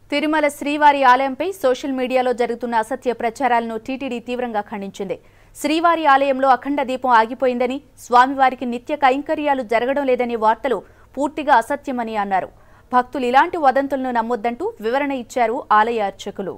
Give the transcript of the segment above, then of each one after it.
తిరుమల శ్రీవారి ఆలయంపై సోషల్ మీడియాలో జరుగుతున్న అసత్య ప్రచారాలను టీటీడీ తీవ్రంగా ఖండించింది శ్రీవారి ఆలయంలో అఖండ దీపం ఆగిపోయిందని స్వామివారికి నిత్య కైంకర్యాలు జరగడం లేదనే వార్తలు పూర్తిగా అసత్యమని అన్నారు భక్తులు ఇలాంటి వదంతులను నమ్మొద్దంటూ వివరణ ఇచ్చారు ఆలయ అర్చకులు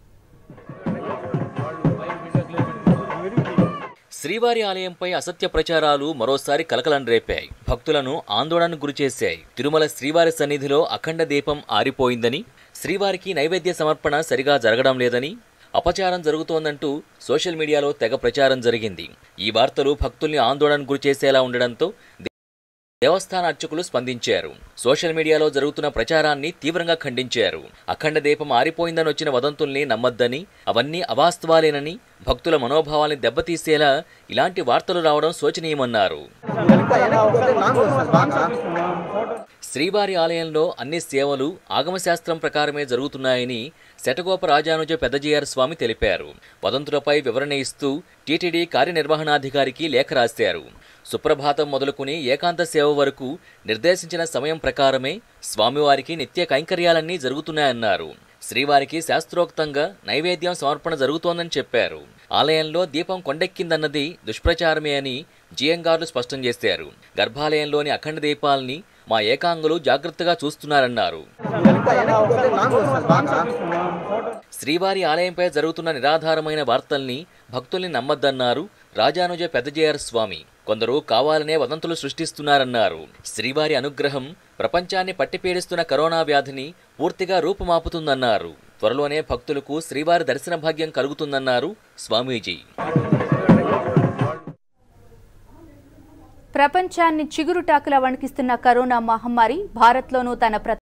శ్రీవారి ఆలయంపై అసత్య ప్రచారాలు మరోసారి కలకలం రేపాయి భక్తులను ఆందోళనకు గురిచేశాయి తిరుమల శ్రీవారి సన్నిధిలో అఖండ దీపం ఆరిపోయిందని శ్రీవారికి నైవేద్య సమర్పణ సరిగా జరగడం లేదని అపచారం జరుగుతోందంటూ సోషల్ మీడియాలో తెగ ప్రచారం జరిగింది ఈ వార్తలు భక్తుల్ని ఆందోళనకు గురిచేసేలా ఉండడంతో దేవస్థాన అర్చకులు స్పందించారు సోషల్ మీడియాలో జరుగుతున్న ప్రచారాన్ని తీవ్రంగా ఖండించారు అఖండ దీపం ఆరిపోయిందని వచ్చిన వదంతుల్ని నమ్మొద్దని అవన్నీ అవాస్తవాలేనని భక్తుల మనోభావాల్ని దెబ్బతీసేలా ఇలాంటి వార్తలు రావడం శోచనీయమన్నారు శ్రీవారి ఆలయంలో అన్ని సేవలు ఆగమశాస్త్రం ప్రకారమే జరుగుతున్నాయని శటగోప రాజానుజ పెద్దజీఆర్ స్వామి తెలిపారు వదంతులపై వివరణ ఇస్తూ టీటీడీ కార్యనిర్వహణాధికారికి లేఖ రాశారు సుప్రభాతం మొదలుకుని ఏకాంత సేవ వరకు నిర్దేశించిన సమయం ప్రకారమే స్వామివారికి నిత్య కైంకర్యాలన్నీ జరుగుతున్నాయన్నారు శ్రీవారికి శాస్త్రోక్తంగా నైవేద్యం సమర్పణ జరుగుతోందని చెప్పారు ఆలయంలో దీపం కొండెక్కిందన్నది దుష్ప్రచారమే అని జియంగార్లు స్పష్టం చేశారు గర్భాలయంలోని అఖండ దీపాల్ని మా ఏకాంగులు జాగ్రత్తగా చూస్తున్నారన్నారు శ్రీవారి ఆలయంపై జరుగుతున్న నిరాధారమైన వార్తల్ని భక్తుల్ని నమ్మద్దన్నారు రాజానుజ పెద్దజేయర్ స్వామి కొందరు కావాలనే వదంతులు సృష్టిస్తున్నారన్నారు శ్రీవారి అనుగ్రహం ప్రపంచాన్ని పట్టిపీడిస్తున్న కరోనా వ్యాధిని పూర్తిగా రూపుమాపుతుందన్నారు త్వరలోనే భక్తులకు శ్రీవారి దర్శన భాగ్యం కలుగుతుందన్నారు స్వామీజీ ప్రపంచాన్ని చిగురుటాకులా వణికిస్తున్న కరోనా మహమ్మారి భారత్లోనూ తన ప్ర